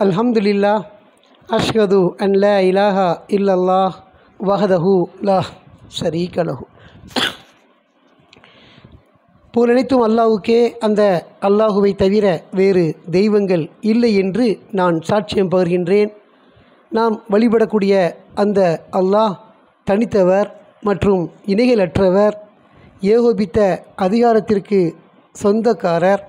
அல்ஹம்துலில்லா அஷ்ஹது அன் லா இலாஹா இல்லல்லாஹ் வஹதஹு லா ஷரீக லஹு புலனைத்தும் அல்லாஹ்வுக்கே அந்த அல்லாஹுவை தவிர வேறு தெய்வங்கள் இல்லை என்று நான் சாட்சியம் பகர்கின்றேன் நாம் வழிபடக்கூடிய அந்த அல்லாஹ் தனித்தவர் மற்றும் இணைகளற்றவர் ஏகோபித்த அதிகாரத்திற்கு சொந்தக்காரர்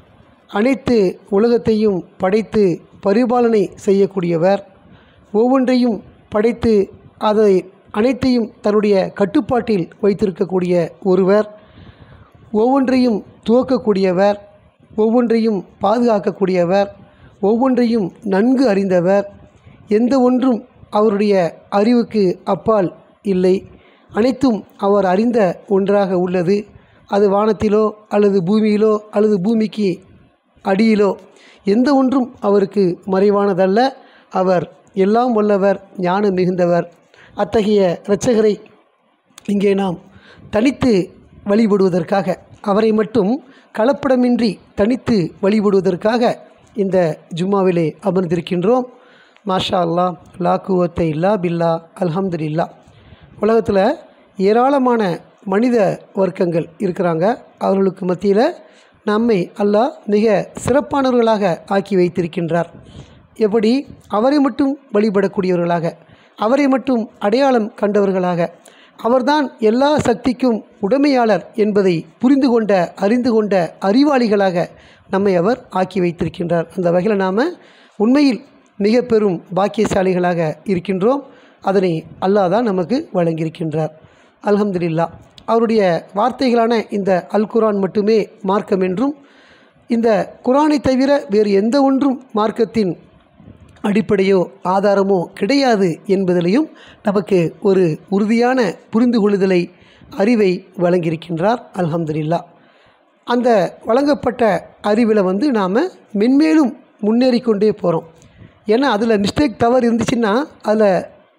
அனைத்து உலகத்தையும் படைத்து பரிபாலனை செய்யக்கூடியவர் ஒவ்வொன்றையும் படைத்து அதை அனைத்தையும் தன்னுடைய கட்டுப்பாட்டில் வைத்திருக்கக்கூடிய ஒருவர் ஒவ்வொன்றையும் துவக்கக்கூடியவர் ஒவ்வொன்றையும் பாதுகாக்கக்கூடியவர் ஒவ்வொன்றையும் நன்கு அறிந்தவர் எந்த ஒன்றும் அவருடைய அறிவுக்கு அப்பால் இல்லை அனைத்தும் அவர் அறிந்த ஒன்றாக உள்ளது அது வானத்திலோ அல்லது பூமியிலோ அல்லது பூமிக்கு அடியிலோ எந்த ஒன்றும் அவருக்கு மறைவானதல்ல அவர் எல்லாம் வல்லவர் ஞானம் மிகுந்தவர் அத்தகைய இரட்சகரை இங்கே நாம் தனித்து வழிபடுவதற்காக அவரை மட்டும் கலப்படமின்றி தனித்து வழிபடுவதற்காக இந்த ஜும்மாவிலே அமர்ந்திருக்கின்றோம் மாஷா அல்லா லா குவத்தை இல்லா பில்லா அல்ஹம்துலில்லா உலகத்தில் ஏராளமான மனித வர்க்கங்கள் இருக்கிறாங்க அவர்களுக்கு மத்தியில் நம்மை அல்லாஹ் மிக சிறப்பானவர்களாக ஆக்கி வைத்திருக்கின்றார் எப்படி அவரை மட்டும் வழிபடக்கூடியவர்களாக அவரை மட்டும் அடையாளம் கண்டவர்களாக அவர்தான் எல்லா சக்திக்கும் உடைமையாளர் என்பதை புரிந்து கொண்ட அறிந்து கொண்ட அறிவாளிகளாக நம்மை அவர் ஆக்கி வைத்திருக்கின்றார் அந்த வகையில் நாம் உண்மையில் மிக பெரும் பாக்கியசாலிகளாக இருக்கின்றோம் அதனை அல்லாஹ் தான் நமக்கு வழங்கியிருக்கின்றார் அல்ஹம்துலில்லா அவருடைய வார்த்தைகளான இந்த அல் குரான் மட்டுமே மார்க்கம் என்றும் இந்த குரானை தவிர வேறு எந்த ஒன்றும் மார்க்கத்தின் அடிப்படையோ ஆதாரமோ கிடையாது என்பதிலையும் நமக்கு ஒரு உறுதியான புரிந்து கொள்ளுதலை அறிவை வழங்கியிருக்கின்றார் அல்ஹம்துலில்லா அந்த வழங்கப்பட்ட அறிவில் வந்து நாம் மென்மேலும் முன்னேறி கொண்டே போகிறோம் ஏன்னா அதில் மிஸ்டேக் தவறு இருந்துச்சுன்னா அதில்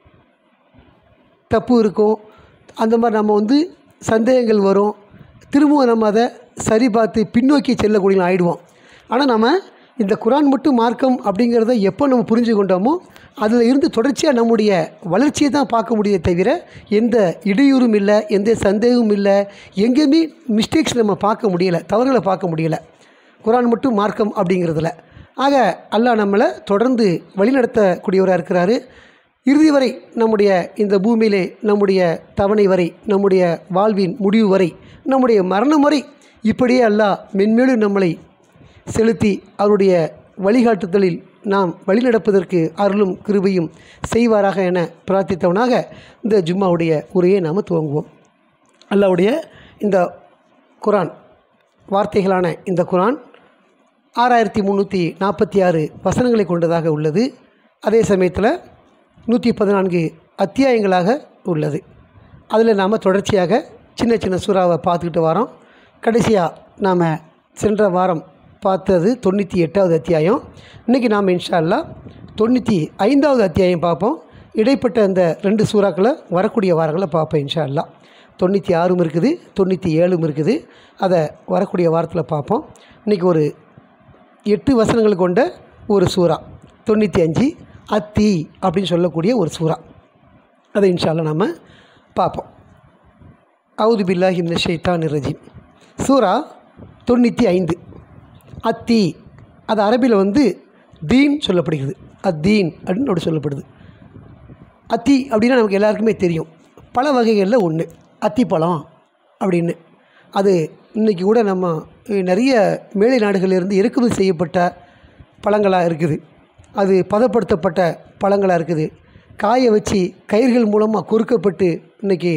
தப்பு இருக்கும் அந்த மாதிரி நம்ம வந்து சந்தேகங்கள் வரும் திரும்பவும் நம்ம அதை சரி பார்த்து பின்னோக்கி செல்லக்கூடிய ஆயிடுவோம் ஆனால் நம்ம இந்த குரான் மட்டும் மார்க்கம் அப்படிங்கிறத எப்போ நம்ம புரிஞ்சு கொண்டோமோ அதில் இருந்து தொடர்ச்சியாக நம்முடைய வளர்ச்சியை தான் பார்க்க முடியுதே தவிர எந்த இடையூறும் இல்லை எந்த சந்தேகமும் இல்லை எங்கேயுமே மிஸ்டேக்ஸ் நம்ம பார்க்க முடியலை தவறுகளை பார்க்க முடியலை குரான் மட்டும் மார்க்கம் அப்படிங்கிறதுல ஆக அல்லாஹ் நம்மளை தொடர்ந்து வழிநடத்தக்கூடியவராக இருக்கிறாரு இறுதி வரை நம்முடைய இந்த பூமியிலே நம்முடைய தவணை வரை நம்முடைய வாழ்வின் முடிவு வரை நம்முடைய மரணம் வரை இப்படியே அல்லாஹ் மென்மேலும் நம்மளை செலுத்தி அவருடைய வழிகாட்டுதலில் நாம் வழிநடப்பதற்கு அருளும் கிருபையும் செய்வாராக என பிரார்த்தித்தவனாக இந்த ஜும்மாவுடைய உரையை நாம் துவங்குவோம் அல்லாவுடைய இந்த குரான் வார்த்தைகளான இந்த குரான் ஆறாயிரத்தி முந்நூற்றி நாற்பத்தி ஆறு வசனங்களை கொண்டதாக உள்ளது அதே சமயத்தில் நூற்றி பதினான்கு அத்தியாயங்களாக உள்ளது அதில் நாம் தொடர்ச்சியாக சின்ன சின்ன சூறாவை பார்த்துக்கிட்டு வரோம் கடைசியாக நாம் சென்ற வாரம் பார்த்தது தொண்ணூற்றி எட்டாவது அத்தியாயம் இன்றைக்கி நாம் இன்ஷா அல்லா தொண்ணூற்றி ஐந்தாவது அத்தியாயம் பார்ப்போம் இடைப்பட்ட அந்த ரெண்டு சூறாக்களை வரக்கூடிய வாரங்களை பார்ப்போம் இன்ஷா அல்லா தொண்ணூற்றி ஆறும் இருக்குது தொண்ணூற்றி ஏழும் இருக்குது அதை வரக்கூடிய வாரத்தில் பார்ப்போம் இன்றைக்கி ஒரு எட்டு வசனங்கள் கொண்ட ஒரு சூறா தொண்ணூற்றி அஞ்சு அத்தி அப்படின்னு சொல்லக்கூடிய ஒரு சூறா அதை இன்ஷால்ல நாம் பார்ப்போம் அவுது பில்லாஹி மின ஷைத்தான் ரஜீம் சூறா தொண்ணூற்றி ஐந்து அத்தி அது அரபியில் வந்து தீன் சொல்லப்படுகிறது அத்தீன் அப்படின்னு அப்படி சொல்லப்படுது அத்தி அப்படின்னா நமக்கு எல்லாருக்குமே தெரியும் பல வகைகளில் ஒன்று அத்திப்பழம் அப்படின்னு அது இன்றைக்கி கூட நம்ம நிறைய மேலை நாடுகளிலிருந்து இறக்குமதி செய்யப்பட்ட பழங்களாக இருக்குது அது பதப்படுத்தப்பட்ட பழங்களாக இருக்குது காய வச்சு கயிர்கள் மூலமாக கொறுக்கப்பட்டு இன்றைக்கி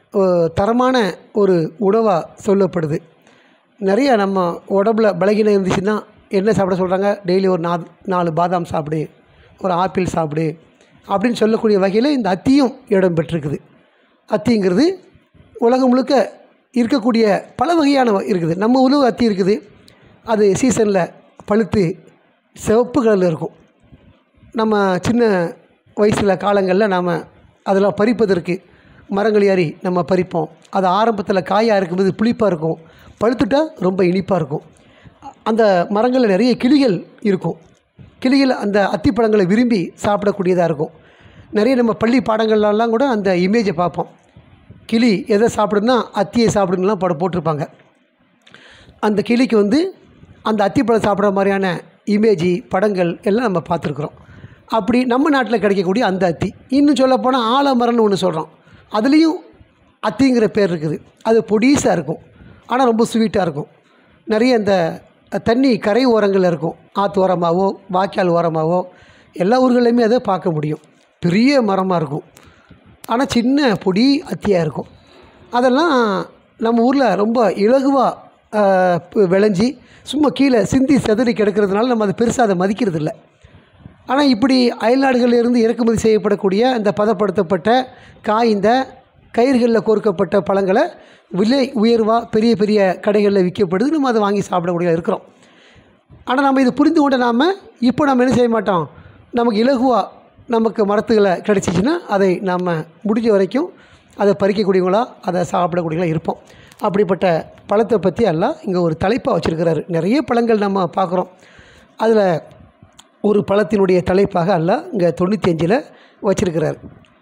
தரமான ஒரு உணவாக சொல்லப்படுது நிறைய நம்ம உடம்புல பலகீனம் இருந்துச்சுன்னா என்ன சாப்பிட சொல்கிறாங்க டெய்லி ஒரு நா நாலு பாதாம் சாப்பிடு ஒரு ஆப்பிள் சாப்பிடு அப்படின்னு சொல்லக்கூடிய வகையில் இந்த அத்தியும் இடம் பெற்றிருக்குது அத்திங்கிறது உலகம் முழுக்க இருக்கக்கூடிய பல வகையான இருக்குது நம்ம உணவு அத்தி இருக்குது அது சீசனில் பழுத்து சிவப்பு கலரில் இருக்கும் நம்ம சின்ன வயசில் காலங்களில் நாம் அதெல்லாம் பறிப்பதற்கு மரங்கள் ஏறி நம்ம பறிப்போம் அது ஆரம்பத்தில் காயாக இருக்கும்போது புளிப்பாக இருக்கும் பழுத்துட்டா ரொம்ப இனிப்பாக இருக்கும் அந்த மரங்களில் நிறைய கிளிகள் இருக்கும் கிளிகள் அந்த அத்திப்பழங்களை விரும்பி சாப்பிடக்கூடியதாக இருக்கும் நிறைய நம்ம பள்ளி பாடங்கள்லாம் கூட அந்த இமேஜை பார்ப்போம் கிளி எதை சாப்பிடுன்னா அத்தியை சாப்பிடுங்கலாம் படம் போட்டிருப்பாங்க அந்த கிளிக்கு வந்து அந்த அத்திப்பழம் சாப்பிட்ற மாதிரியான இமேஜி படங்கள் எல்லாம் நம்ம பார்த்துருக்குறோம் அப்படி நம்ம நாட்டில் கிடைக்கக்கூடிய அந்த அத்தி இன்னும் சொல்லப்போனால் ஆலமரம்னு ஒன்று சொல்கிறோம் அதுலேயும் அத்திங்கிற பேர் இருக்குது அது பொடிசாக இருக்கும் ஆனால் ரொம்ப ஸ்வீட்டாக இருக்கும் நிறைய இந்த தண்ணி கரை ஓரங்களில் இருக்கும் ஆற்று ஓரமாகவோ வாய்க்கால் ஓரமாகவோ எல்லா ஊர்கள்லையுமே அதை பார்க்க முடியும் பெரிய மரமாக இருக்கும் ஆனால் சின்ன பொடி அத்தியாக இருக்கும் அதெல்லாம் நம்ம ஊரில் ரொம்ப இலகுவாக விளைஞ்சி சும்மா கீழே சிந்தி செதறி கிடக்கிறதுனால நம்ம அதை பெருசாக அதை மதிக்கிறது இல்லை ஆனால் இப்படி அயல்நாடுகளில் இருந்து இறக்குமதி செய்யப்படக்கூடிய அந்த பதப்படுத்தப்பட்ட காய்ந்த கயிறுகளில் கோர்க்கப்பட்ட பழங்களை விலை உயர்வாக பெரிய பெரிய கடைகளில் விற்கப்படுது நம்ம அதை வாங்கி சாப்பிடக்கூடிய இருக்கிறோம் ஆனால் நம்ம இது புரிந்து கொண்ட நாம் இப்போ நம்ம என்ன செய்ய மாட்டோம் நமக்கு இலகுவாக நமக்கு மரத்துகளை கிடச்சிச்சின்னா அதை நாம் முடிஞ்ச வரைக்கும் அதை பறிக்கக்கூடியவங்களா அதை சாப்பிடக்கூடியவங்களா இருப்போம் அப்படிப்பட்ட பழத்தை பற்றி எல்லாம் இங்கே ஒரு தலைப்பாக வச்சுருக்கிறாரு நிறைய பழங்கள் நம்ம பார்க்குறோம் அதில் ஒரு பழத்தினுடைய தலைப்பாக அல்ல இங்கே தொண்ணூற்றி அஞ்சில் வச்சிருக்கிறார்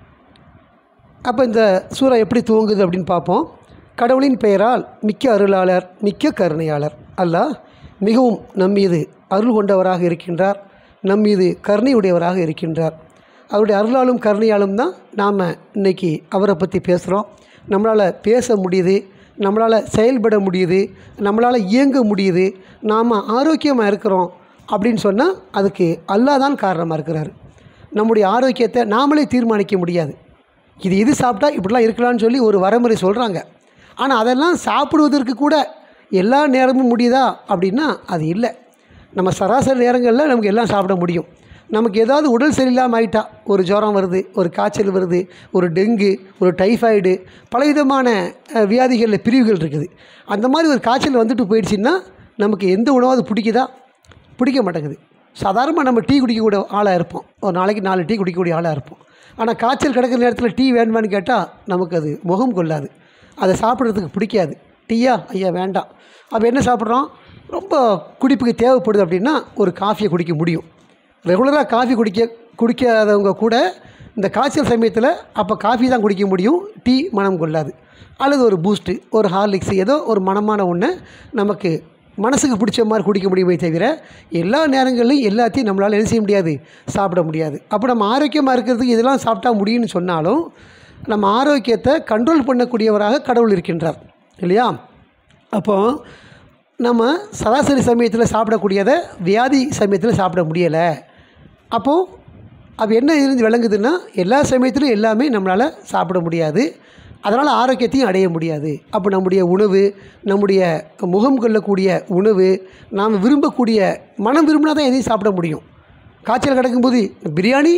அப்போ இந்த சூறா எப்படி துவங்குது அப்படின்னு பார்ப்போம் கடவுளின் பெயரால் மிக்க அருளாளர் மிக்க கருணையாளர் அல்லாஹ் மிகவும் நம்மீது அருள் கொண்டவராக இருக்கின்றார் நம்மீது கருணையுடையவராக இருக்கின்றார் அவருடைய அருளாலும் கருணையாலும் தான் நாம் இன்னைக்கு அவரை பற்றி பேசுகிறோம் நம்மளால் பேச முடியுது நம்மளால் செயல்பட முடியுது நம்மளால் இயங்க முடியுது நாம் ஆரோக்கியமாக இருக்கிறோம் அப்படின்னு சொன்னால் அதுக்கு அல்லாஹ் தான் காரணமாக இருக்கிறார் நம்முடைய ஆரோக்கியத்தை நாமளே தீர்மானிக்க முடியாது இது இது சாப்பிட்டா இப்படிலாம் இருக்கலாம்னு சொல்லி ஒரு வரைமுறை சொல்கிறாங்க ஆனால் அதெல்லாம் சாப்பிடுவதற்கு கூட எல்லா நேரமும் முடியுதா அப்படின்னா அது இல்லை நம்ம சராசரி நேரங்களில் நமக்கு எல்லாம் சாப்பிட முடியும் நமக்கு ஏதாவது உடல் சரியில்லாமல் ஆயிட்டா ஒரு ஜுரம் வருது ஒரு காய்ச்சல் வருது ஒரு டெங்கு ஒரு டைஃபாய்டு பலவிதமான அஹ், வியாதிகளில் பிரிவுகள் இருக்குது அந்த மாதிரி ஒரு காய்ச்சல் வந்துட்டு போயிடுச்சுன்னா நமக்கு எந்த உணவாவது பிடிக்குதா பிடிக்க மாட்டேங்குது சாதாரணமாக நம்ம டீ குடிக்கக்கூடிய ஆளாக இருப்போம் ஒரு நாளைக்கு நாலு டீ குடிக்கக்கூடிய ஆளாக இருப்போம் ஆனால் காய்ச்சல் கிடக்கிற நேரத்தில் டீ வேணுமான்னு கேட்டால் நமக்கு அது முகம் கொள்ளாது அதை சாப்பிட்றதுக்கு பிடிக்காது டீயா ஐயா வேண்டாம் அப்போ என்ன சாப்பிட்றோம் ரொம்ப குடிப்புக்கு தேவைப்படுது அப்படின்னா ஒரு காஃபியை குடிக்க முடியும் ரெகுலராக காஃபி குடிக்க குடிக்காதவங்க கூட இந்த காய்ச்சல் சமயத்தில் அப்போ காஃபி தான் குடிக்க முடியும் டீ மனம் கொள்ளாது அல்லது ஒரு பூஸ்ட்டு ஒரு ஹார்லிக்ஸ் ஏதோ ஒரு மனமான ஒன்று நமக்கு மனசுக்கு பிடிச்ச மாதிரி குடிக்க முடியுமே தவிர எல்லா நேரங்கள்லையும் எல்லாத்தையும் நம்மளால் என்ன செய்ய முடியாது சாப்பிட முடியாது அப்போ நம்ம ஆரோக்கியமாக இருக்கிறதுக்கு இதெல்லாம் சாப்பிட்டா முடியும்னு சொன்னாலும் நம்ம ஆரோக்கியத்தை கண்ட்ரோல் பண்ணக்கூடியவராக கடவுள் இருக்கின்றார் இல்லையா அப்போது நம்ம சராசரி சமயத்தில் சாப்பிடக்கூடியதை வியாதி சமயத்தில் சாப்பிட முடியலை அப்போது அப்போ என்ன இருந்து விளங்குதுன்னா எல்லா சமயத்திலும் எல்லாமே நம்மளால் சாப்பிட முடியாது அதனால் ஆரோக்கியத்தையும் அடைய முடியாது அப்போ நம்முடைய உணவு நம்முடைய முகம் கொள்ளக்கூடிய உணவு நாம் விரும்பக்கூடிய மனம் விரும்பினா தான் எதையும் சாப்பிட முடியும் காய்ச்சல் கிடக்கும்போது பிரியாணி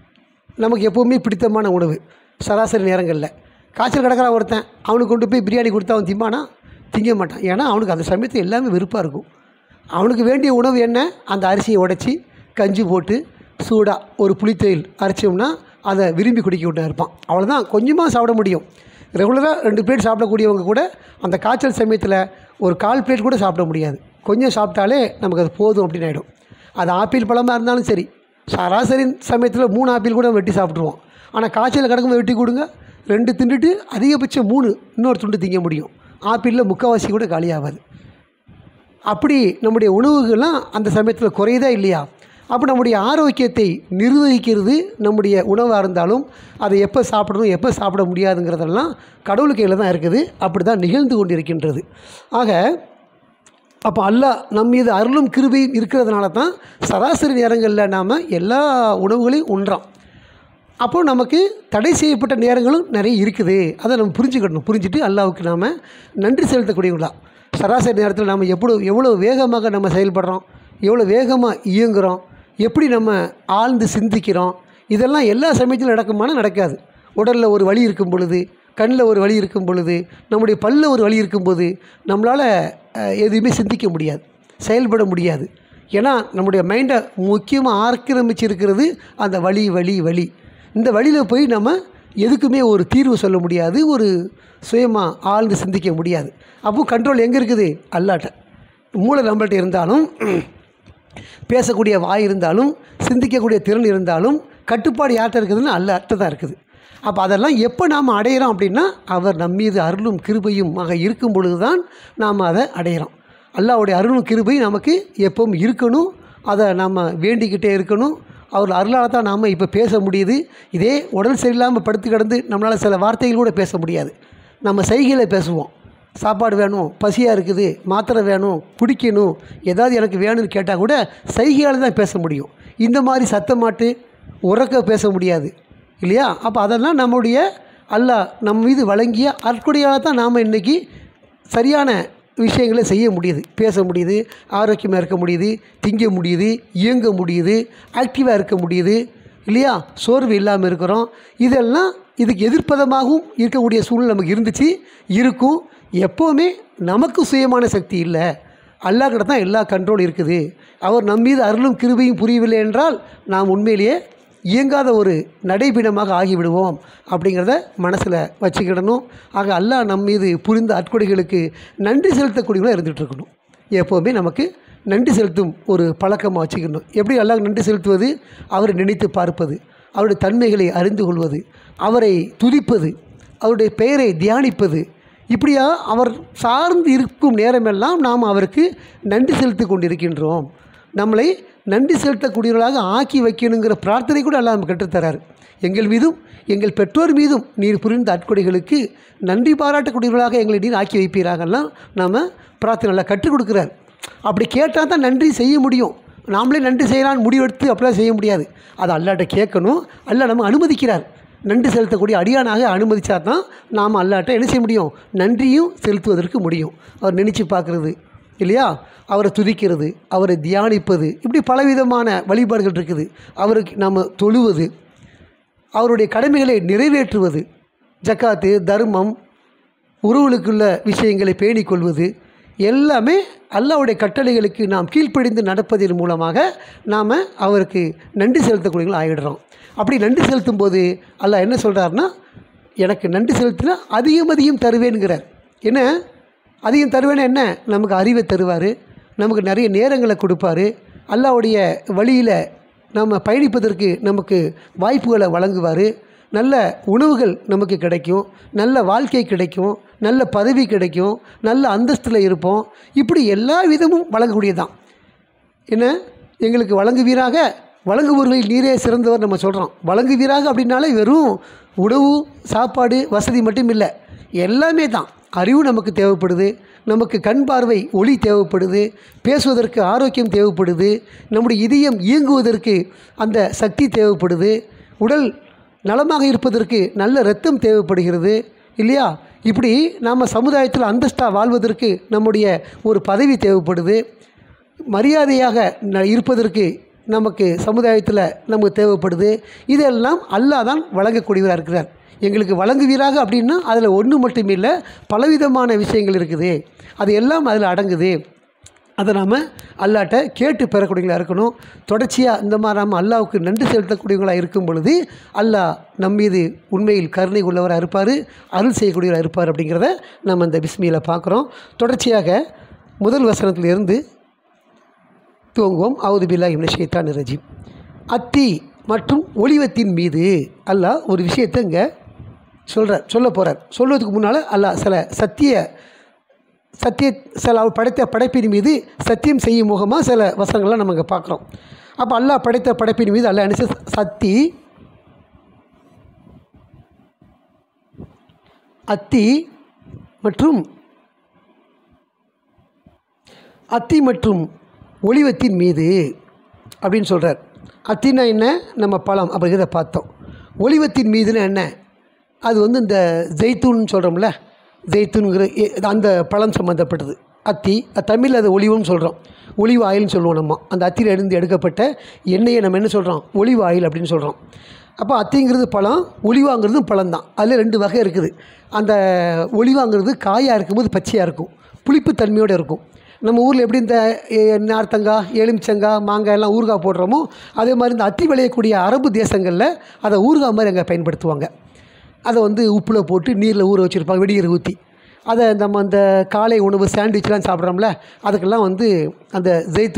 நமக்கு எப்போவுமே பிடித்தமான உணவு சராசரி நேரங்களில் காய்ச்சல் கிடக்கிறான் ஒருத்தன் அவனுக்கு கொண்டு போய் பிரியாணி கொடுத்தா அவன் திம்பானா திங்க மாட்டான் ஏன்னா அவனுக்கு அந்த சமயத்தில் எல்லாமே வெறுப்பாக இருக்கும் அவனுக்கு வேண்டிய உணவு என்ன அந்த அரிசியை உடைச்சி கஞ்சி போட்டு சூடாக ஒரு புளித்தொயில் அரைச்சோம்னா அதை விரும்பி குடிக்க இருப்பான் அவ்வளோதான் கொஞ்சமாக சாப்பிட முடியும் ரெகுலராக ரெண்டு பிளேட் சாப்பிடக்கூடியவங்க கூட அந்த காய்ச்சல் சமயத்தில் ஒரு கால் பிளேட் கூட சாப்பிட முடியாது கொஞ்சம் சாப்பிட்டாலே நமக்கு அது போதும் அப்படின்னு ஆகிடும் அது ஆப்பிள் பழமாக இருந்தாலும் சரி சராசரி சமயத்தில் மூணு ஆப்பிள் கூட வெட்டி சாப்பிட்ருவோம் ஆனால் காய்ச்சல் கிடக்கும்போது வெட்டி கொடுங்க ரெண்டு தின்னுட்டு அதிகபட்சம் மூணு இன்னொரு துண்டு திங்க முடியும் ஆப்பிளில் முக்கால்வாசி கூட காலியாகாது அப்படி நம்முடைய உணவுகள்லாம் அந்த சமயத்தில் குறையுதா இல்லையா அப்போ நம்முடைய ஆரோக்கியத்தை நிர்வகிக்கிறது நம்முடைய உணவாக இருந்தாலும் அதை எப்போ சாப்பிடணும் எப்போ சாப்பிட முடியாதுங்கிறதெல்லாம் கடவுள் கையில் தான் இருக்குது அப்படி தான் நிகழ்ந்து கொண்டிருக்கின்றது ஆக அப்போ அல்லாஹ் நம் மீது அருளும் கிருபையும் இருக்கிறதுனால தான் சராசரி நேரங்களில் நாம் எல்லா உணவுகளையும் உண்றோம் அப்போ நமக்கு தடை செய்யப்பட்ட நேரங்களும் நிறைய இருக்குது அதை நம்ம புரிஞ்சுக்கணும் புரிஞ்சுட்டு அல்லாவுக்கு நாம் நன்றி செலுத்தக்கூடியவங்களா சராசரி நேரத்தில் நாம் எவ்வளோ எவ்வளோ வேகமாக நம்ம செயல்படுறோம் எவ்வளோ வேகமாக இயங்குகிறோம் எப்படி நம்ம ஆழ்ந்து சிந்திக்கிறோம் இதெல்லாம் எல்லா சமயத்திலும் நடக்குமானா நடக்காது உடலில் ஒரு வலி இருக்கும் பொழுது கண்ணில் ஒரு வலி இருக்கும் பொழுது நம்முடைய பல்லில் ஒரு வலி இருக்கும்போது நம்மளால் அஹ், எதுவுமே சிந்திக்க முடியாது செயல்பட முடியாது ஏன்னா நம்முடைய மைண்டை முக்கியமாக ஆக்கிரமிச்சிருக்கிறது அந்த வலி வலி வலி இந்த வழியில் போய் நம்ம எதுக்குமே ஒரு தீர்வு சொல்ல முடியாது ஒரு சுயமாக ஆழ்ந்து சிந்திக்க முடியாது அப்போ கண்ட்ரோல் எங்கே இருக்குது அல்லாட்ட மூளை நம்மள்ட்ட இருந்தாலும் பேசக்கூடிய வாய் இருந்தாலும் சிந்திக்கக்கூடிய திறன் இருந்தாலும் கட்டுப்பாடு யார்கிட்ட இருக்குதுன்னு அல்ல அர்த்தம் தான் இருக்குது அப்போ அதெல்லாம் எப்போ நாம் அடையிறோம் அப்படின்னா அவர் நம் மீது அருளும் கிருபையும் ஆக இருக்கும் பொழுது தான் நாம் அதை அடையிறோம் அல்லாவுடைய அருளும் கிருபையும் நமக்கு எப்பவும் இருக்கணும் அதை நாம் வேண்டிக்கிட்டே இருக்கணும் அவர் அருளால் தான் நாம் இப்போ பேச முடியுது இதே உடல் சரியில்லாமல் படுத்து கிடந்து நம்மளால் சில வார்த்தைகள் கூட பேச முடியாது நம்ம செய்கையில் பேசுவோம் சாப்பாடு வேணும் பசியாக இருக்குது மாத்திரை வேணும் குடிக்கணும் ஏதாவது எனக்கு வேணும்னு கேட்டால் கூட சைகையால் தான் பேச முடியும் இந்த மாதிரி சத்தமாட்டு உறக்க பேச முடியாது இல்லையா அப்போ அதெல்லாம் நம்முடைய அல்லாஹ் நம் மீது வழங்கிய அற்கொடையால் தான் நாம் இன்றைக்கி சரியான விஷயங்களை செய்ய முடியுது பேச முடியுது ஆரோக்கியமாக இருக்க முடியுது திங்க முடியுது இயங்க முடியுது ஆக்டிவாக இருக்க முடியுது இல்லையா சோர்வு இல்லாமல் இருக்கிறோம் இதெல்லாம் இதுக்கு எதிர்ப்பதமாகவும் இருக்கக்கூடிய சூழ்நிலை நமக்கு இருந்துச்சு இருக்கும் எப்போவுமே நமக்கு சுயமான சக்தி இல்லை அல்லாஹ் கிட்ட தான் எல்லா கண்ட்ரோல் இருக்குது அவர் நம் மீது அருளும் கிருபையும் புரியவில்லை என்றால் நாம் உண்மையிலேயே இயங்காத ஒரு நடைபீடமாக ஆகிவிடுவோம் அப்படிங்கிறத மனசில் வச்சுக்கிடணும் ஆக அல்லாஹ் நம் மீது புரிந்த அற்கொடைகளுக்கு நன்றி செலுத்தக்கூடியவங்களாக இருந்துகிட்டு இருக்கணும் எப்போவுமே நமக்கு நன்றி செலுத்தும் ஒரு பழக்கமாக வச்சுக்கணும் எப்படி அல்லாஹ் நன்றி செலுத்துவது அவரை நினைத்து பார்ப்பது அவருடைய தன்மைகளை அறிந்து கொள்வது அவரை துதிப்பது அவருடைய பெயரை தியானிப்பது இப்படியா அவர் சார்ந்து இருக்கும் நேரமெல்லாம் நாம் அவருக்கு நன்றி செலுத்தி கொண்டிருக்கின்றோம் நம்மளை நன்றி செலுத்தக்கூடியவர்களாக ஆக்கி வைக்கணுங்கிற பிரார்த்தனை கூட எல்லாம் நம்ம கற்றுத்தராரு எங்கள் மீதும் எங்கள் பெற்றோர் மீதும் நீர் புரிந்த அற்கொடைகளுக்கு நன்றி பாராட்டக்கூடியவர்களாக எங்களை நீர் ஆக்கி வைப்பீராகலாம் நாம் பிரார்த்தனை கற்றுக் கொடுக்குறார் அப்படி கேட்டால் தான் நன்றி செய்ய முடியும் நாமளே நன்றி செய்யலான்னு முடிவெடுத்து அப்படிலாம் செய்ய முடியாது அதை அல்லாட்ட கேட்கணும் அல்ல நம்ம அனுமதிக்கிறார் நன்றி செலுத்தக்கூடிய அடியானாக அனுமதிச்சா தான் நாம் அல்லாட்ட என்ன செய்ய முடியும் நன்றியும் செலுத்துவதற்கு முடியும் அவர் நினச்சி பார்க்குறது இல்லையா அவரை துதிக்கிறது அவரை தியானிப்பது இப்படி பலவிதமான வழிபாடுகள் இருக்குது அவருக்கு நம்ம தொழுவது அவருடைய கடமைகளை நிறைவேற்றுவது ஜக்காத்து தர்மம் உறவுகளுக்குள்ள விஷயங்களை பேணிக் கொள்வது எல்லாமே அல்லாவுடைய கட்டளைகளுக்கு நாம் கீழ்ப்படிந்து நடப்பதன் மூலமாக நாம் அவருக்கு நன்றி செலுத்தக்கூடியவர்கள் ஆகிடுறோம் அப்படி நன்றி செலுத்தும் போது அல்லாஹ் என்ன சொல்கிறாருன்னா எனக்கு நன்றி செலுத்தினா அதிகம் அதிகம் தருவேன்கிறார் என்ன அதிகம் தருவேன்னா என்ன நமக்கு அறிவை தருவார் நமக்கு நிறைய நேரங்களை கொடுப்பாரு அல்லாவுடைய வழியில் நம்ம பயணிப்பதற்கு நமக்கு வாய்ப்புகளை வழங்குவார் நல்ல உணவுகள் நமக்கு கிடைக்கும் நல்ல வாழ்க்கை கிடைக்கும் நல்ல பதவி கிடைக்கும் நல்ல அந்தஸ்தில் இருப்போம் இப்படி எல்லா விதமும் வழங்கக்கூடியதான் என்ன எங்களுக்கு வழங்குவீராக வழங்குபவர்களில் நீரே சிறந்தவர் நம்ம சொல்கிறோம் வழங்குவீராக அப்படின்னாலே வெறும் உணவு சாப்பாடு வசதி மட்டும் இல்லை எல்லாமே தான் அறிவு நமக்கு தேவைப்படுது நமக்கு கண் பார்வை ஒளி தேவைப்படுது பேசுவதற்கு ஆரோக்கியம் தேவைப்படுது நம்முடைய இதயம் இயங்குவதற்கு அந்த சக்தி தேவைப்படுது உடல் நலமாக இருப்பதற்கு நல்ல ரத்தம் தேவைப்படுகிறது இல்லையா இப்படி நாம் சமுதாயத்தில் அந்தஸ்தாக வாழ்வதற்கு நம்முடைய ஒரு பதவி தேவைப்படுது மரியாதையாக ந- இருப்பதற்கு நமக்கு சமுதாயத்தில் நமக்கு தேவைப்படுது இதெல்லாம் அல்லாஹ் தான் வழங்கக்கூடியவராக இருக்கிறார் எங்களுக்கு வழங்குவீராக அப்படின்னா அதில் ஒன்று மட்டும் இல்லை பலவிதமான விஷயங்கள் இருக்குது அது எல்லாம் அதில் அடங்குது அதை நாம் அல்லாட்ட கேட்டு பெறக்கூடியவங்களாக இருக்கணும் தொடர்ச்சியாக இந்த மாதிரி நாம் அல்லாவுக்கு நன்றி செலுத்தக்கூடியவங்களாக இருக்கும் பொழுது அல்லாஹ் நம் மீது உண்மையில் கருணை உள்ளவராக இருப்பார் அருள் செய்யக்கூடியவராக இருப்பார் அப்படிங்கிறத நம்ம இந்த பிஸ்மியில் பார்க்குறோம் தொடர்ச்சியாக முதல் வசனத்திலிருந்து துவங்குவோம் அவுது பில்லா இம்ன ஷைத்தான் ரஜீம் அத்தி மற்றும் ஒளிவத்தின் மீது அல்லாஹ் ஒரு விஷயத்தை இங்கே சொல்கிறார் சொல்ல போகிறார் சொல்வதுக்கு முன்னால் அல்லாஹ் சில சத்திய சத்திய சில அவர் படைத்த படைப்பின் மீது சத்தியம் செய்யும் முகமாக சில வசனங்கள்லாம் நம்ம இங்கே பார்க்குறோம் அப்போ அல்லாஹ் படைத்த படைப்பின் மீது அல்லாஹ் என்ன செய்ய- சத்தி அத்தி மற்றும் அத்தி மற்றும் ஒளிவத்தின் மீது அப்படின்னு சொல்கிறார் அத்தின்னா என்ன நம்ம பழம் அப்படிங்கிறத பார்த்தோம் ஒளிவத்தின் மீதுன்னா என்ன அது வந்து இந்த ஜெய்த்தூன் சொல்கிறோம்ல ஜெய்த்தூனுங்கிற எ- அந்த பழம் சம்மந்தப்பட்டது அத்தி அது தமிழில் அது ஒளிவுன்னு சொல்கிறோம் ஒளிவு ஆயில்னு சொல்லுவோம் நம்ம அந்த அத்தியில் இருந்து எடுக்கப்பட்ட எண்ணெயை நம்ம என்ன சொல்கிறோம் ஒளிவு ஆயில் அப்படின்னு சொல்கிறோம் அப்போ அத்திங்கிறது பழம் ஒளிவாங்கிறதும் பழம் தான் அதில் ரெண்டு வகை இருக்குது அந்த ஒளிவாங்கிறது காயாக இருக்கும்போது பச்சையாக இருக்கும் புளிப்பு தன்மையோடு இருக்கும் நம்ம ஊரில் எப்படி இந்த எ, நார்த்தங்காய் எலுமிச்சங்காய் மாங்காய் எல்லாம் ஊறுகாய் போடுறோமோ அதே மாதிரி இந்த அத்தி விளையக்கூடிய அரபு தேசங்களில் அதை ஊறுகாய் மாதிரி அங்கே பயன்படுத்துவாங்க அதை வந்து உப்பில் போட்டு நீரில் ஊற வச்சுருப்பாங்க வெடியர் ஊற்றி அதை நம்ம அந்த காலை உணவு சாண்ட்விச்லாம் சாப்பிட்றோம்ல அதுக்கெல்லாம் வந்து அந்த ஜெய்த்தூன்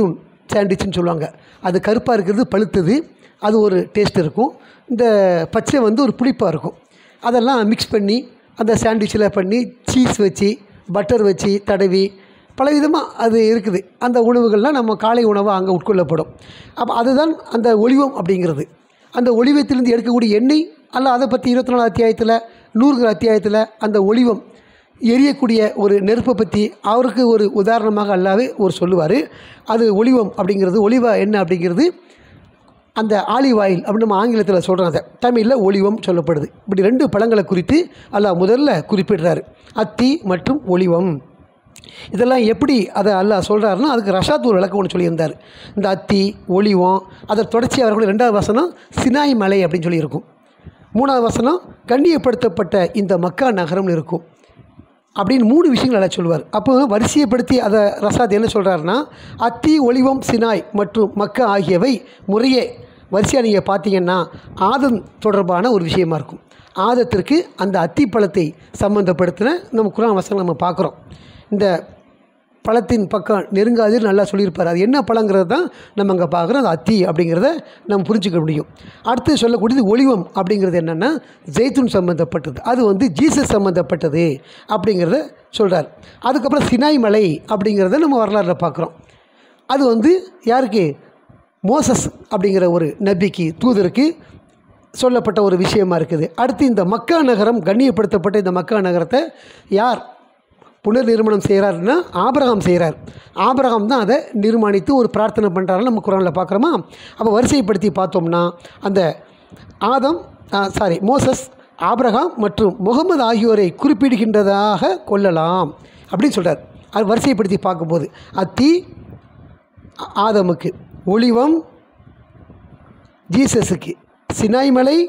சாண்ட்விச்னு சொல்லுவாங்க அது கருப்பாக இருக்கிறது பழுத்தது அது ஒரு டேஸ்ட் இருக்கும் இந்த பச்சை வந்து ஒரு புளிப்பாக இருக்கும் அதெல்லாம் மிக்ஸ் பண்ணி அந்த சாண்ட்விச்சில் பண்ணி சீஸ் வச்சு பட்டர் வச்சு தடவி பல விதமாக அது இருக்குது அந்த உணவுகள்லாம் நம்ம காலை உணவாக அங்கே உட்கொள்ளப்படும் அப்போ அதுதான் அந்த ஒளிவம் அப்படிங்கிறது அந்த ஒளிவத்திலிருந்து எடுக்கக்கூடிய எண்ணெய் அல்ல அதை பற்றி இருபத்தி நாலு அத்தியாயத்தில் நூறுகிற அத்தியாயத்தில் அந்த ஒளிவம் எரியக்கூடிய ஒரு நெருப்பை பற்றி அவருக்கு ஒரு உதாரணமாக அல்லாவே ஒரு சொல்லுவார் அது ஒளிவம் அப்படிங்கிறது ஒளிவ எண்ணெய் அப்படிங்கிறது அந்த ஆலிவ் ஆயில் அப்படின்னு நம்ம ஆங்கிலத்தில் சொல்கிறோம் அதை தமிழில் ஒளிவம் சொல்லப்படுது இப்படி ரெண்டு பழங்களை குறித்து அல்லாஹ் முதல்ல குறிப்பிடுறாரு அத்தி மற்றும் ஒளிவம் இதெல்லாம் எப்படி அதை அல்லாஹ் சொல்கிறாருன்னா அதுக்கு ரஷாத் ஒரு விளக்கம் ஒன்று சொல்லியிருந்தார் இந்த அத்தி ஒளிவம் அதை தொடர்ச்சி அவர்களுடைய ரெண்டாவது வசனம் சினாய் மலை அப்படின்னு சொல்லியிருக்கும் மூணாவது வசனம் கண்ணியப்படுத்தப்பட்ட இந்த மக்கா நகரம்னு இருக்கும் அப்படின்னு மூணு விஷயங்கள் எல்லாம் சொல்லுவார் அப்போ வரிசையப்படுத்தி அதை ரசாத் என்ன சொல்கிறாருன்னா அத்தி ஒளிவம் சினாய் மற்றும் மக்கா ஆகியவை முறையே வரிசையாக நீங்கள் பார்த்தீங்கன்னா ஆதம் தொடர்பான ஒரு விஷயமா இருக்கும் ஆதத்திற்கு அந்த அத்தி பழத்தை சம்மந்தப்படுத்தின நம்ம குரான் வசனம் நம்ம பார்க்குறோம் இந்த பழத்தின் பக்கம் நெருங்காது நல்லா சொல்லியிருப்பார் அது என்ன பழங்கிறது தான் நம்ம அங்கே பார்க்குறோம் அது அத்தி அப்படிங்கிறத நம்ம புரிஞ்சுக்க முடியும் அடுத்து சொல்லக்கூடியது ஒளிவம் அப்படிங்கிறது என்னென்னா ஜெய்தூன் சம்மந்தப்பட்டது அது வந்து ஜீசஸ் சம்மந்தப்பட்டது அப்படிங்கிறத சொல்கிறார் அதுக்கப்புறம் சினாய் மலை அப்படிங்கிறத நம்ம வரலாறில் பார்க்குறோம் அது வந்து யாருக்கு மோசஸ் அப்படிங்கிற ஒரு நபிக்கு தூதருக்கு சொல்லப்பட்ட ஒரு விஷயமா இருக்குது அடுத்து இந்த மக்கா நகரம் கண்ணியப்படுத்தப்பட்ட இந்த மக்கா நகரத்தை யார் புனர் நிர்மாணம் செய்கிறாருன்னா ஆபிரகாம் செய்கிறார் ஆபிரகாம் தான் அதை நிர்மாணித்து ஒரு பிரார்த்தனை பண்ணுறாருன்னு நம்ம குரானில் பார்க்குறோமா அப்போ வரிசைப்படுத்தி பார்த்தோம்னா அந்த ஆதம் சாரி மோசஸ் ஆபிரகாம் மற்றும் முகமது ஆகியோரை குறிப்பிடுகின்றதாக கொள்ளலாம் அப்படின்னு சொல்கிறார் அது வரிசைப்படுத்தி பார்க்கும்போது அத்தி ஆதமுக்கு ஒளிவம் ஜீசஸுக்கு சினாய் மலை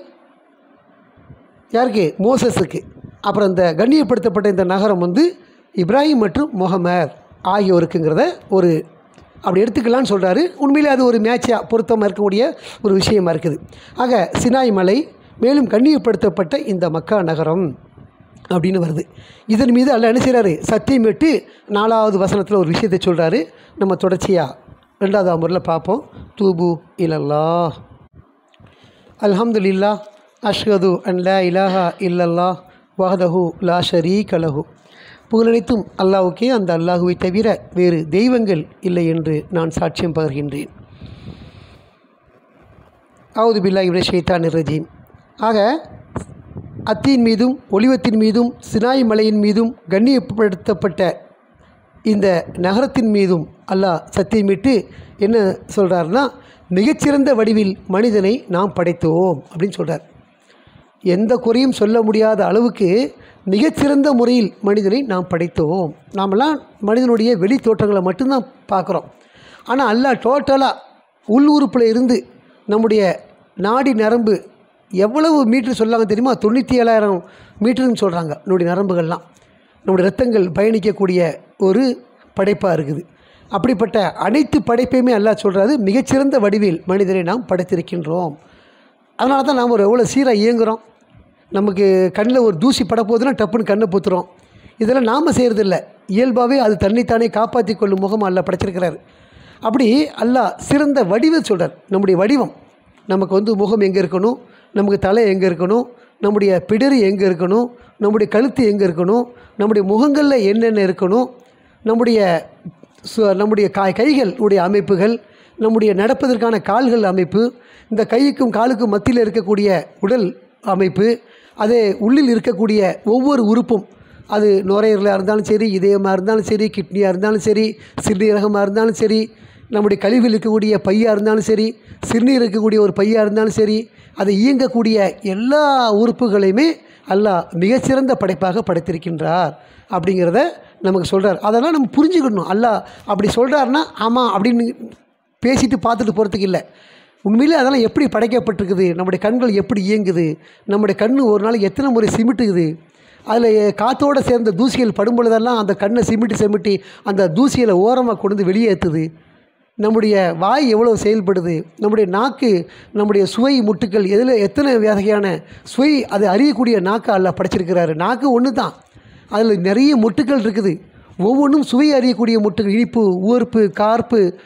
யாருக்கு மோசஸுக்கு அப்புறம் இந்த கண்ணியப்படுத்தப்பட்ட இந்த நகரம் வந்து இப்ராஹிம் மற்றும் முகமது ஆகியோருக்குங்கிறத ஒரு அப்படி எடுத்துக்கலான்னு சொல்கிறாரு உண்மையிலே அது ஒரு மேட்சாக பொருத்தமாக இருக்கக்கூடிய ஒரு விஷயமா இருக்குது ஆக சினாய் மலை மேலும் கண்ணியப்படுத்தப்பட்ட இந்த மக்கா நகரம் அப்படின்னு வருது இதன் மீது அல்ல என்ன செய்கிறாரு சத்தியமிட்டு நாலாவது வசனத்தில் ஒரு விஷயத்தை சொல்கிறாரு நம்ம தொடர்ச்சியாக ரெண்டாவது அமரில் பார்ப்போம் தூபு இலல்லா அல்ஹம்துலில்லா அஷ்ஹது அன் லா இலாஹா இல்லல்லா வஹதஹு லா ஷரீக லஹு புகழனைத்தும் அல்லாஹ்வுக்கே அந்த அல்லாஹுவை தவிர வேறு தெய்வங்கள் இல்லை என்று நான் சாட்சியம் பகர்கின்றேன் அவுது பில்லா இவரை ஷைத்தான் ரஜீம் ஆக அத்தியின் மீதும் ஒளிவத்தின் மீதும் சினாய் மலையின் மீதும் கண்ணியப்படுத்தப்பட்ட இந்த நகரத்தின் மீதும் அல்லாஹ் சத்தியமிட்டு என்ன சொல்கிறாருன்னா மிகச்சிறந்த வடிவில் மனிதனை நாம் படைத்தோம் அப்படின்னு சொல்கிறார் எந்த குறையும் சொல்ல முடியாத அளவுக்கு மிகச்சிறந்த முறையில் மனிதனை நாம் படைத்தோம் நாமெல்லாம் மனிதனுடைய வெளி தோற்றங்களை மட்டும்தான் பார்க்குறோம் ஆனால் அல்லாஹ் டோட்டலாக உள் உறுப்பில் இருந்து நம்முடைய நாடி நரம்பு எவ்வளவு மீட்டர் சொல்லாங்க தெரியுமா தொண்ணூற்றி ஏழாயிரம் மீட்டர்னு சொல்கிறாங்க நம்முடைய நரம்புகள்லாம் நம்முடைய ரத்தங்கள் பயணிக்கக்கூடிய ஒரு படைப்பாக இருக்குது அப்படிப்பட்ட அனைத்து படைப்பையுமே அல்லாஹ் சொல்கிறாரு மிகச்சிறந்த வடிவில் மனிதரை நாம் படைத்திருக்கின்றோம் அதனால தான் நாம் ஒரு எவ்வளோ சீராக இயங்குகிறோம் நமக்கு கண்ணில் ஒரு தூசி பட போகுதுன்னா டப்புன்னு கண்ணை பொத்துறோம் இதெல்லாம் நாம் செய்கிறதில்ல இயல்பாகவே அது தன்னைத்தானே காப்பாற்றி கொள்ளும் முகம் அல்ல படைச்சிருக்கிறார் அப்படி அல்லாஹ் சிறந்த வடிவை சொல்கிறார் நம்முடைய வடிவம் நமக்கு வந்து முகம் எங்கே இருக்கணும் நமக்கு தலை எங்கே இருக்கணும் நம்முடைய பிடரி எங்கே இருக்கணும் நம்முடைய கழுத்து எங்கே இருக்கணும் நம்முடைய முகங்களில் என்னென்ன இருக்கணும் நம்முடைய சு- நம்முடைய காய் கைகள் உடைய அமைப்புகள் நம்முடைய நடப்பதற்கான கால்கள் அமைப்பு இந்த கைக்கும் காலுக்கும் மத்தியில் இருக்கக்கூடிய உடல் அமைப்பு அதே உள்ளில் இருக்கக்கூடிய ஒவ்வொரு உறுப்பும் அது நுரையீரலாக இருந்தாலும் சரி இதயமாக இருந்தாலும் சரி கிட்னியாக இருந்தாலும் சரி சிறுநீரகமாக இருந்தாலும் சரி நம்முடைய கழிவில் இருக்கக்கூடிய பையாக இருந்தாலும் சரி சிறுநீர் இருக்கக்கூடிய ஒரு பையாக இருந்தாலும் சரி அதை இயங்கக்கூடிய எல்லா உறுப்புகளையுமே அல்லாஹ் மிகச்சிறந்த படைப்பாக படைத்திருக்கின்றார் அப்படிங்கிறத நமக்கு சொல்கிறார் அதெல்லாம் நம்ம புரிஞ்சுக்கணும் அல்லாஹ் அப்படி சொல்கிறாருன்னா ஆமாம் அப்படின்னு பேசிட்டு பார்த்துட்டு போகிறதுக்கு இல்லை உண்மையிலே அதெல்லாம் எப்படி படைக்கப்பட்டிருக்குது நம்முடைய கண்கள் எப்படி இயங்குது நம்முடைய கண் ஒரு நாளைக்கு எத்தனை முறை சிமிட்டுக்குது அதில் காற்றோடு சேர்ந்த தூசிகள் படும் பொழுதெல்லாம் அந்த கண்ணை சிமிட்டி சிமிட்டி அந்த தூசிகளை ஓரமாக கொண்டு வந்து வெளியேற்றுது நம்முடைய வாய் எவ்வளோ செயல்படுது நம்முடைய நாக்கு நம்முடைய சுவை முட்டுக்கள் எதில் எத்தனை வகையான சுவை அதை அறியக்கூடிய நாக்கு அல்ல படைச்சிருக்கிறாரு நாக்கு ஒன்று தான் அதில் நிறைய முட்டுக்கள் இருக்குது ஒவ்வொன்றும் சுவை அறியக்கூடிய முட்டுகள் இனிப்பு உவர்ப்பு கார்ப்பு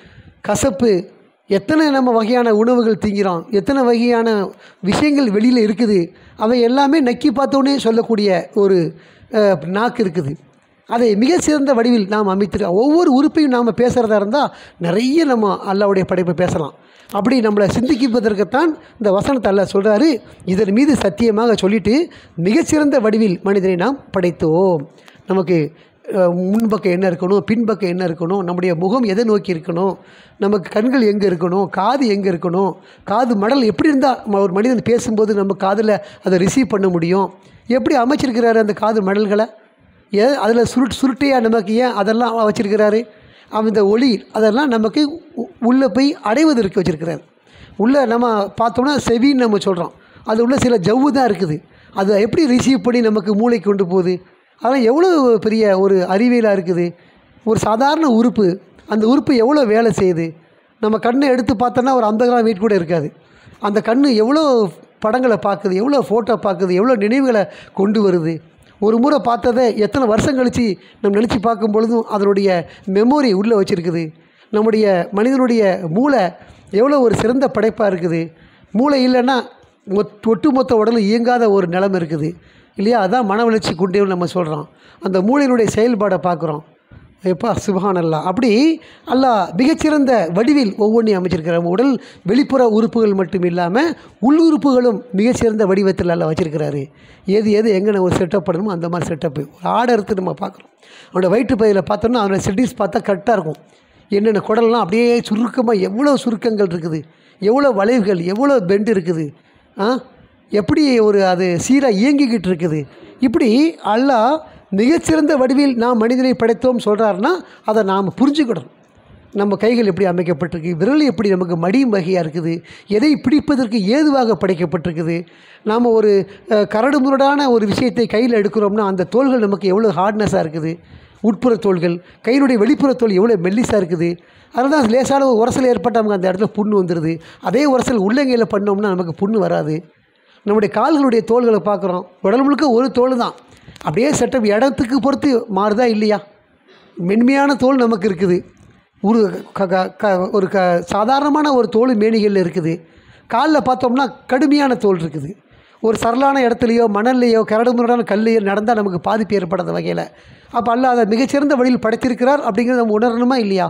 கசப்பு எத்தனை நம்ம வகையான உணவுகள் திங்கிறோம் எத்தனை வகையான விஷயங்கள் வெளியில் இருக்குது அவை எல்லாமே நக்கி பார்த்தோன்னே சொல்லக்கூடிய ஒரு அஹ், நாக்கு இருக்குது அதை மிக சிறந்த வடிவில் நாம் அமைத்திருக்கோம் ஒவ்வொரு உறுப்பையும் நாம் பேசுகிறதா இருந்தால் நிறைய நம்ம அல்லாவுடைய படைப்பை பேசலாம் அப்படி நம்மளை சிந்திக்குவதற்குத்தான் இந்த வசனத்தை அல்ல சொல்கிறாரு இதன் மீது சத்தியமாக சொல்லிட்டு மிகச்சிறந்த வடிவில் மனிதனை நாம் படைத்தோம் நமக்கு அஹ், முன்பக்கம் என்ன இருக்கணும் பின்பக்கம் என்ன இருக்கணும் நம்முடைய முகம் எதை நோக்கி இருக்கணும் நமக்கு கண்கள் எங்கே இருக்கணும் காது எங்கே இருக்கணும் காது மடல் எப்படி இருந்தால் ஒரு மனிதன் பேசும்போது நம்ம காதில் அதை ரிசீவ் பண்ண முடியும் எப்படி அமைச்சிருக்கிறாரு அந்த காது மடல்களை ஏ அதில் சுருட் சுருட்டையாக நமக்கு ஏன் அதெல்லாம் வச்சிருக்கிறாரு அந்த ஒளி அதெல்லாம் நமக்கு உ- உள்ளே போய் அடைவதற்கு வச்சிருக்கிறாரு உள்ளே நம்ம பார்த்தோம்னா செவின்னு நம்ம சொல்கிறோம் அது உள்ள சில ஜவ்வு தான் இருக்குது அது எப்படி ரிசீவ் பண்ணி நமக்கு மூளைக்கு கொண்டு போகுது அதெல்லாம் எவ்வளோ பெரிய ஒரு அறிவியலாக இருக்குது ஒரு சாதாரண உறுப்பு அந்த உறுப்பு எவ்வளோ வேலை செய்யுது நம்ம கண்ணை எடுத்து பார்த்தோன்னா ஒரு ஐம்பது கிராம் வெயிட் கூட இருக்காது அந்த கண் எவ்வளோ படங்களை பார்க்குது எவ்வளோ ஃபோட்டோ பார்க்குது எவ்வளோ நினைவுகளை கொண்டு வருது ஒரு முறை பார்த்ததை எத்தனை வருஷம் கழித்து நம்ம நினச்சி பார்க்கும் பொழுதும் அதனுடைய மெமோரி உள்ளே வச்சுருக்குது நம்முடைய மனிதனுடைய மூளை எவ்வளோ ஒரு சிறந்த படைப்பாக இருக்குது மூளை இல்லைன்னா மொத் ஒட்டுமொத்த உடலும் இயங்காத ஒரு நிலைமை இருக்குது இல்லையா அதான் மன வளர்ச்சி குண்டேன்னு நம்ம சொல்கிறோம் அந்த மூளையினுடைய செயல்பாடை பார்க்குறோம் எப்பா சுபஹான் அல்லா அப்படி அல்லாஹ் மிகச்சிறந்த வடிவில் ஒவ்வொன்றையும் அமைச்சிருக்கிற நம்ம உடல் வெளிப்புற உறுப்புகள் மட்டும் இல்லாமல் உள்ளுறுப்புகளும் மிகச்சிறந்த வடிவத்தில் எல்லாம் வச்சிருக்கிறாரு எது எது எங்கே ஒரு செட்டப் பண்ணணுமோ அந்த மாதிரி செட்டப்பு ஒரு ஆடை எடுத்து நம்ம பார்க்குறோம் அவனோட வயிற்று பகுதியில் பார்த்தோம்னா அவனோட செட்டிஸ் பார்த்தா கரெக்டாக இருக்கும் என்னென்ன குடல்லாம் அப்படியே சுருக்கமாக எவ்வளோ சுருக்கங்கள் இருக்குது எவ்வளோ வளைவுகள் எவ்வளோ பெண்ட் இருக்குது ஆ எப்படி ஒரு அது சீராக இயங்கிக்கிட்டு இருக்குது இப்படி அல்லாஹ் மிகச்சிறந்த வடிவில் நாம் மனிதனை படைத்தோம் சொல்கிறாருன்னா அதை நாம் புரிஞ்சுக்கிடணும் நம்ம கைகள் எப்படி அமைக்கப்பட்டிருக்கு விரல் எப்படி நமக்கு மடியும் வகையாக இருக்குது எதை பிடிப்பதற்கு ஏதுவாக படைக்கப்பட்டிருக்குது நாம் ஒரு அஹ், கரடுமுரடான ஒரு விஷயத்தை கையில் எடுக்கிறோம்னா அந்த தோள்கள் நமக்கு எவ்வளோ ஹார்ட்னஸாக இருக்குது உட்புற தோள்கள் கையினுடைய வெளிப்புற தோல் எவ்வளோ மெல்லிஸாக இருக்குது அதனால தான் லேசான ஒரு உரசல் ஏற்பட்டு நமக்கு அந்த இடத்துல புண்ணு வந்துடுது அதே உரசல் உள்ளங்கையில் பண்ணோம்னா நமக்கு புண்ணு வராது நம்முடைய கால்களுடைய தோள்களை பார்க்குறோம் உடல் முழுக்க ஒரு தோல் தான் அப்படியே செட்டப் இடத்துக்கு பொறுத்து மாறுதா இல்லையா மென்மையான தோல் நமக்கு இருக்குது ஒரு க க க ஒரு க சாதாரணமான ஒரு தோல் மேனிகளில் இருக்குது காலில் பார்த்தோம்னா கடுமையான தோல் இருக்குது ஒரு சரளான இடத்துலையோ மணல்லையோ கரடுமுரடான கல்லையோ நடந்தால் நமக்கு பாதிப்பு ஏற்படாத வகையில் அப்போ அல்ல அதை மிகச்சிறந்த வழியில் படைத்திருக்கிறார் அப்படிங்கிறத நம்ம உணரணுமா இல்லையா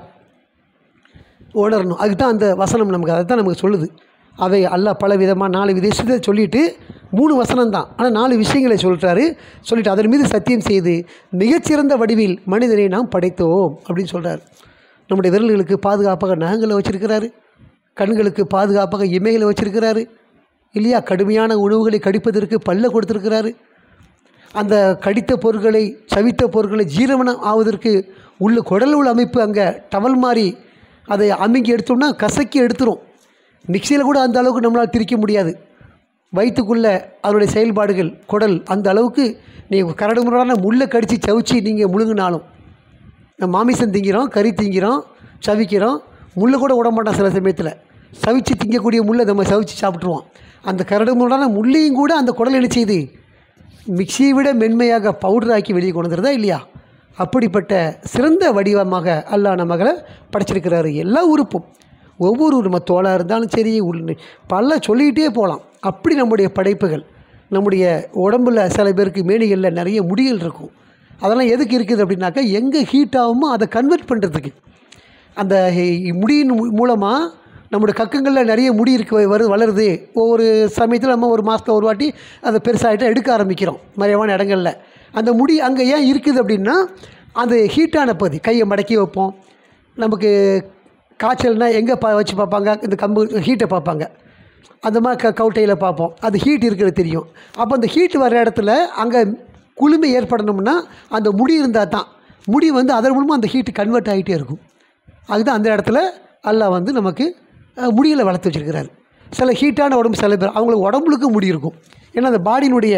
உணரணும் அதுக்கு தான் அந்த வசனம் நமக்கு அதை தான் நமக்கு சொல்லுது அவை அல்லாஹ் பல விதமாக நாலு விதத்தை சொல்லிட்டு மூணு வசனம் தான் ஆனால் நாலு விஷயங்களை சொல்லிட்டாரு சொல்லிட்டு அதன் மீது சத்தியம் செய்து மிகச்சிறந்த வடிவில் மனிதனை நாம் படைத்தோம் அப்படின்னு சொல்கிறார் நம்முடைய விரல்களுக்கு பாதுகாப்பாக நகங்களை வச்சிருக்கிறாரு கண்களுக்கு பாதுகாப்பாக இமைகளை வச்சிருக்கிறாரு இல்லையா கடுமையான உணவுகளை கடிப்பதற்கு பல்ல கொடுத்துருக்கிறாரு அந்த கடித்த பொருட்களை சவித்த பொருட்களை ஜீரணம் ஆவதற்கு உள்ள குடல் உள்ள அமைப்பு அங்கே டவல் மாதிரி அதை அமுக்கி எடுத்தோம்னா கசக்கி எடுத்துரும் மிக்சியில் கூட அந்த அளவுக்கு நம்மளால் திரிக்க முடியாது வயிற்றுக்குள்ளே அதனுடைய செயல்பாடுகள் குடல் அந்த அளவுக்கு நீ கரடுமுரடான முள்ளை கடித்து சவிச்சு நீங்கள் முழுங்கினாலும் நம்ம மாமிசம் திங்கிறோம் கறி திங்கிறோம் சவிக்கிறோம் முள்ளை கூட விட மாட்டோம் சில சமயத்தில் சவிச்சு திங்கக்கூடிய முள்ளை நம்ம சவிச்சு சாப்பிட்ருவோம் அந்த கரடு முரடான முள்ளையும் கூட அந்த குடல் என்ன செய்யுது மிக்சியை விட மென்மையாக பவுடர் ஆக்கி வெளியே கொண்டு வந்துருதா இல்லையா அப்படிப்பட்ட சிறந்த வடிவமாக அல்லாஹ் நம்மகளை படைச்சிருக்கிறாரு எல்லா உறுப்பும் ஒவ்வொரு நம்ம தோலாக இருந்தாலும் சரி உள் பல சொல்லிக்கிட்டே போகலாம் அப்படி நம்முடைய படைப்புகள் நம்முடைய உடம்புல சில பேருக்கு மேனிகளில் நிறைய முடிகள் இருக்கும் அதெல்லாம் எதுக்கு இருக்குது அப்படின்னாக்கா எங்கே ஹீட் ஆகுமோ அதை கன்வெர்ட் பண்ணுறதுக்கு அந்த ஹி- முடியின் மூலமாக நம்முடைய கக்கங்களில் நிறைய முடி இருக்கு வருது வளருது ஒவ்வொரு சமயத்தில் நம்ம ஒரு மாதத்தில் ஒரு வாட்டி அதை பெருசாகிட்டு எடுக்க ஆரம்பிக்கிறோம் மறைவான இடங்களில் அந்த முடி அங்கே ஏன் இருக்குது அப்படின்னா அது ஹீட்டான பகுதி கையை மடக்கி வைப்போம் நமக்கு காய்ச்சல்னா எங்கே பா வச்சு பார்ப்பாங்க இந்த கம்பு ஹீட்டை பார்ப்பாங்க அந்த மாதிரி க கவுட்டையில் பார்ப்போம் அது ஹீட் இருக்கிறது தெரியும் அப்போ அந்த ஹீட் வர இடத்துல அங்கே குளுமை ஏற்படணும்னா அந்த முடி இருந்தால் தான் முடி வந்து அதன் மூலமாக அந்த ஹீட் கன்வெர்ட் ஆகிட்டே இருக்கும் அதுதான் அந்த இடத்துல அல்லாஹ் வந்து நமக்கு அஹ், முடிகளை வளர்த்து வச்சிருக்கிறாரு சில ஹீட்டான உடம்பு சில பேர் அவங்களுக்கு உடம்புக்கு முடி இருக்கும் ஏன்னா அந்த பாடியினுடைய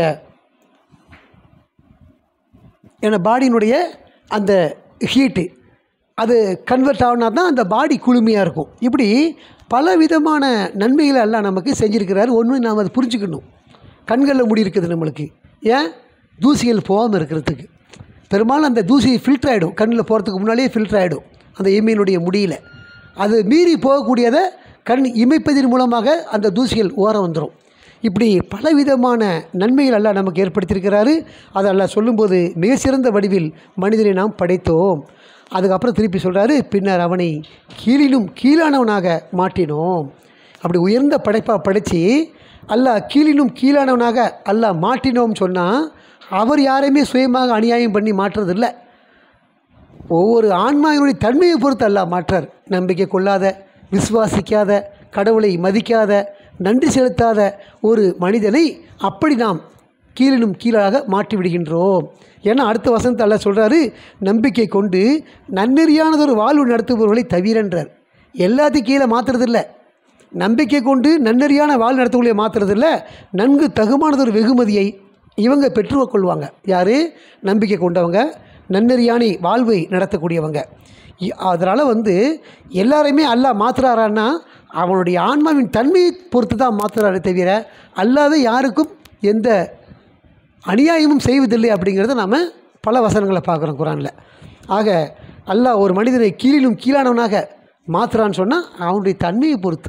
ஏன்னா பாடியினுடைய அந்த ஹீட்டு அது கன்வெர்ட் ஆகுனா தான் அந்த பாடி குளுமையாக இருக்கும் இப்படி பல விதமான நன்மைகளை எல்லாம் நமக்கு செஞ்சுருக்கிறாரு ஒன்று நாம் அதை புரிஞ்சுக்கணும் கண்களில் முடி இருக்குது நம்மளுக்கு ஏன் தூசிகள் போகாமல் இருக்கிறதுக்கு பெரும்பாலும் அந்த தூசி ஃபில்டர் ஆகிடும் கண்ணில் போகிறதுக்கு முன்னாடியே ஃபில்டர் ஆகிடும் அந்த எம்மியினுடைய முடியல அது மீறி போகக்கூடியதை கண் இமைப்பதன் மூலமாக அந்த தூசிகள் ஓரம் வந்துடும் இப்படி பலவிதமான நன்மைகள் அல்லாஹ் நமக்கு ஏற்படுத்தியிருக்கிறாரு அதை அல்லாஹ் சொல்லும்போது மிக சிறந்த வடிவில் மனிதனை நாம் படைத்தோம் அதுக்கப்புறம் திருப்பி சொல்கிறாரு பின்னர் அவனை கீழிலும் கீழானவனாக மாட்டினோம் அப்படி உயர்ந்த படைப்பாக படைத்து அல்லாஹ் கீழிலும் கீழானவனாக அல்லாஹ் மாட்டினோம் சொன்னால் அவர் யாரையுமே சுயமாக அநியாயம் பண்ணி மாற்றுறதில்லை ஒவ்வொரு ஆன்மாவினுடைய தன்மையை பொறுத்து அல்லாஹ் மாற்றார் நம்பிக்கை கொள்ளாத விசுவாசிக்காத கடவுளை மதிக்காத நன்றி செலுத்தாத ஒரு மனிதனை அப்படி நாம் கீழிலும் கீழாக மாற்றி விடுகின்றோம் ஏன்னா அடுத்த வசனத்தை அல்லாஹ் சொல்கிறாரு நம்பிக்கை கொண்டு நன்னெறியானதொரு வாழ்வு நடத்துபவர்களை தவிரன்றார் எல்லாத்தையும் கீழே மாற்றுறதில்ல நம்பிக்கை கொண்டு நன்னெறியான வாழ் நடத்தக்கூடிய மாற்றுறதில்ல நன்கு தகுமானதொரு வெகுமதியை இவங்க பெற்றுக் கொள்வாங்க யார் நம்பிக்கை கொண்டவங்க நன்னெறியானி வாழ்வை நடத்தக்கூடியவங்க அதனால் வந்து எல்லாரையுமே அல்லாஹ் மாற்றுறாரான்னா அவனுடைய ஆன்மாவின் தன்மையை பொறுத்து தான் மாற்றுறாரே தவிர அல்லாத யாருக்கும் எந்த அநியாயமும் செய்வதில்லை அப்படிங்கிறத நாம் பல வசனங்களை பார்க்குறோம் குரானில் ஆக அல்லாஹ் ஒரு மனிதனை கீழிலும் கீழானவனாக மாற்றுறான்னு சொன்னால் அவனுடைய தன்மையை பொறுத்து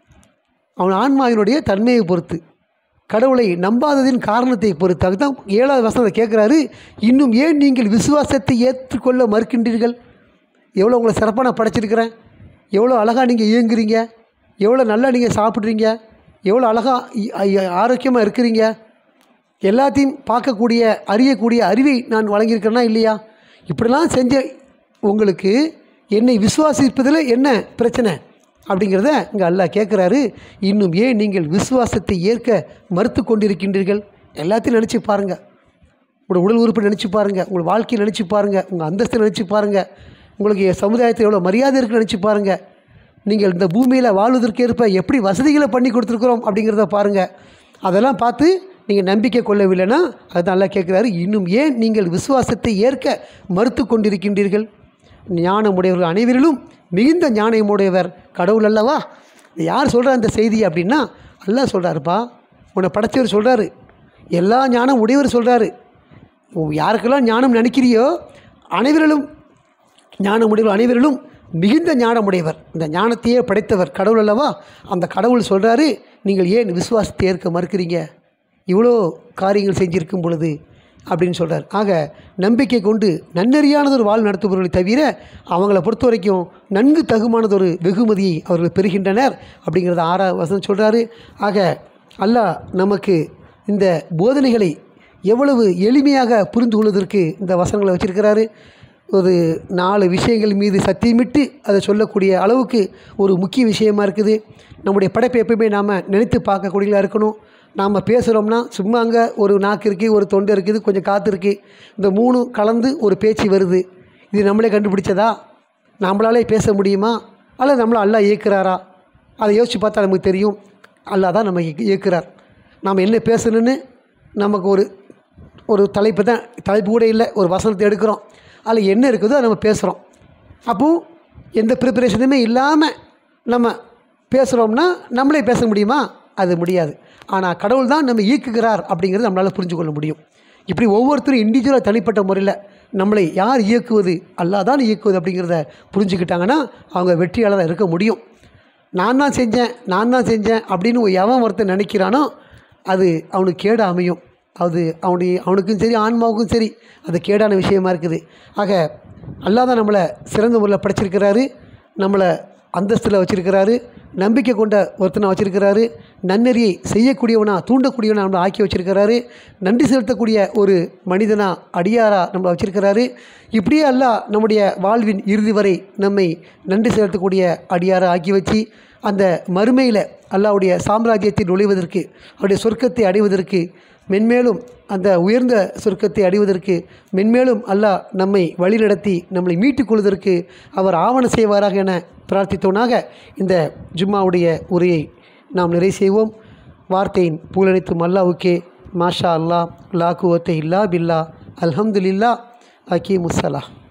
அவன் ஆன்மாவினுடைய தன்மையை பொறுத்து கடவுளை நம்பாததின் காரணத்தை பொறுத்து அதுதான் ஏழாவது வசனத்தை கேட்குறாரு இன்னும் ஏன் நீங்கள் விசுவாசத்தை ஏற்றுக்கொள்ள மறுக்கின்றீர்கள் எவ்வளோ உங்களை சிறப்பாக நான் படைச்சிருக்கிறேன் எவ்வளோ அழகாக நீங்கள் இயங்குறீங்க எவ்வளோ நல்லா நீங்கள் சாப்பிட்றீங்க எவ்வளோ அழகாக ஆரோக்கியமாக இருக்கிறீங்க எல்லாத்தையும் பார்க்கக்கூடிய அறியக்கூடிய அறிவை நான் வழங்கியிருக்கிறேனா இல்லையா இப்படிலாம் செஞ்ச உங்களுக்கு என்னை விசுவாசிப்பதில் என்ன பிரச்சனை அப்படிங்கிறத இங்கே அல்லாஹ் கேட்குறாரு இன்னும் ஏன் நீங்கள் விசுவாசத்தை ஏற்க மறுத்து கொண்டிருக்கின்றீர்கள் எல்லாத்தையும் நினச்சி பாருங்கள் உங்களோட உடல் உறுப்பை நினச்சி பாருங்கள் உங்கள் வாழ்க்கையை நினச்சி பாருங்கள் உங்கள் அந்தஸ்தை நினச்சி பாருங்கள் உங்களுக்கு சமுதாயத்தில் எவ்வளோ மரியாதை இருக்குன்னு நினச்சி பாருங்கள் நீங்கள் இந்த பூமியில் வாழ்வதற்கேற்ப எப்படி வசதிகளை பண்ணி கொடுத்துருக்குறோம் அப்படிங்கிறத பாருங்கள் அதெல்லாம் பார்த்து நீங்கள் நம்பிக்கை கொள்ளவில்லைன்னா அதுதான் நல்லா கேட்குறாரு இன்னும் ஏன் நீங்கள் விசுவாசத்தை ஏற்க மறுத்து கொண்டிருக்கின்றீர்கள் ஞானமுடையவர்கள் அனைவரிலும் மிகுந்த ஞானமுடையவர் கடவுள் அல்லவா இது யார் சொல்கிறா இந்த செய்தி அப்படின்னா அல்லாஹ் சொல்கிறாருப்பா உன்னை படைச்சவர் சொல்கிறாரு எல்லா ஞானம் உடையவர் சொல்கிறாரு யாருக்கெல்லாம் ஞானம் நினைக்கிறியோ அனைவரிலும் ஞானமுடையவர் அனைவரிலும் மிகுந்த ஞானமுடையவர் இந்த ஞானத்தையே படைத்தவர் கடவுள் அல்லவா அந்த கடவுள் சொல்கிறாரு நீங்கள் ஏன் விசுவாசத்தை ஏற்க மறுக்கிறீங்க இவ்வளோ காரியங்கள் செஞ்சிருக்கும் பொழுது அப்படின்னு சொல்கிறார் ஆக நம்பிக்கை கொண்டு நன்னறியானதொரு வாழ் நடத்துபவர்களை தவிர அவங்கள பொறுத்த வரைக்கும் நன்கு தகுமானதொரு வெகுமதியை அவர்கள் பெறுகின்றனர் அப்படிங்கிறத ஆறா வசனம் சொல்கிறாரு ஆக அல்லாஹ் நமக்கு இந்த போதனைகளை எவ்வளவு எளிமையாக புரிந்து கொள்வதற்கு இந்த வசனங்களை வச்சிருக்கிறாரு ஒரு நாலு விஷயங்கள் மீது சத்தியமிட்டு அதை சொல்லக்கூடிய அளவுக்கு ஒரு முக்கிய விஷயமா இருக்குது நம்முடைய படைப்பை எப்பயுமே நாம் நினைத்து பார்க்கக்கூடியதாக இருக்கணும் நாம் பேசுகிறோம்னா சும்மா அங்கே ஒரு நாக்கு இருக்குது ஒரு தொண்டை இருக்குது கொஞ்சம் காற்று இருக்குது இந்த மூணு கலந்து ஒரு பேச்சு வருது இது நம்மளே கண்டுபிடிச்சதா நம்மளாலே பேச முடியுமா அல்லது நம்மளை அல்லா இயக்குறாரா அதை யோசித்து பார்த்தா நமக்கு தெரியும் அல்லா தான் நம்ம இயக்கு- இயக்குறார் நாம் என்ன பேசணுன்னு நமக்கு ஒரு ஒரு தலைப்பு தான் தலைப்பு கூட இல்லை ஒரு வசனத்தை எடுக்கிறோம் அதில் என்ன இருக்குதோ அதை நம்ம பேசுகிறோம் அப்போது எந்த ப்ரிப்பரேஷனுமே இல்லாமல் நம்ம பேசுகிறோம்னா நம்மளே பேச முடியுமா அது முடியாது ஆனால் கடவுள் தான் நம்ம இயக்குகிறார் அப்படிங்கிறது நம்மளால் புரிஞ்சு கொள்ள முடியும் இப்படி ஒவ்வொருத்தரும் இண்டிவிஜுவலாக தனிப்பட்ட முறையில் நம்மளை யார் இயக்குவது அல்லாஹ் தான் இயக்குவது அப்படிங்கிறத புரிஞ்சுக்கிட்டாங்கன்னா அவங்க வெற்றியாளராக இருக்க முடியும் நான் தான் செஞ்சேன் நான் தான் செஞ்சேன் அப்படின்னு எவன் ஒருத்தன் நினைக்கிறானோ அது அவனுக்கு கேடு அமையும் அது அவனுடைய அவனுக்கும் சரி ஆன்மாவுக்கும் சரி அது கேடான விஷயமா இருக்குது ஆக அல்லாஹ் தான் நம்மளை சிறந்த முறையில் படைச்சிருக்கிறாரு நம்மளை அந்தஸ்தில் வச்சிருக்கிறாரு நம்பிக்கை கொண்ட ஒருத்தனை வச்சிருக்கிறாரு நன்னெறியை செய்யக்கூடியவனா தூண்டக்கூடியவனா நம்மளை ஆக்கி வச்சிருக்கிறாரு நன்றி செலுத்தக்கூடிய ஒரு மனிதனா அடியாரா நம்மளை வச்சிருக்கிறாரு இப்படியே அல்லாஹ் நம்முடைய வாழ்வின் இறுதி வரை நம்மை நன்றி செலுத்தக்கூடிய அடியாரா ஆக்கி வச்சு அந்த மறுமையில் அல்லாஹ்வுடைய சாம்ராஜ்யத்தில் நுழைவதற்கு அவருடைய சொர்க்கத்தை அடைவதற்கு மென்மேலும் அந்த உயர்ந்த சொர்க்கத்தை அடைவதற்கு மென்மேலும் அல்லாஹ் நம்மை வழிநடத்தி நம்மளை மீட்டுக் கொள்வதற்கு அவர் ஆவண செய்வாராக என பிரார்த்தித்தவனாக இந்த ஜும்மாவுடைய உரையை நாம் நிறை செய்வோம் வார்த்தையின் புகழனைத்தும் அல்லாவுக்கே மாஷா அல்லாஹ் லா குவத்தை இல்லா பில்லா அல்ஹம்துலில்லா அக்கீமுஸ்ஸலா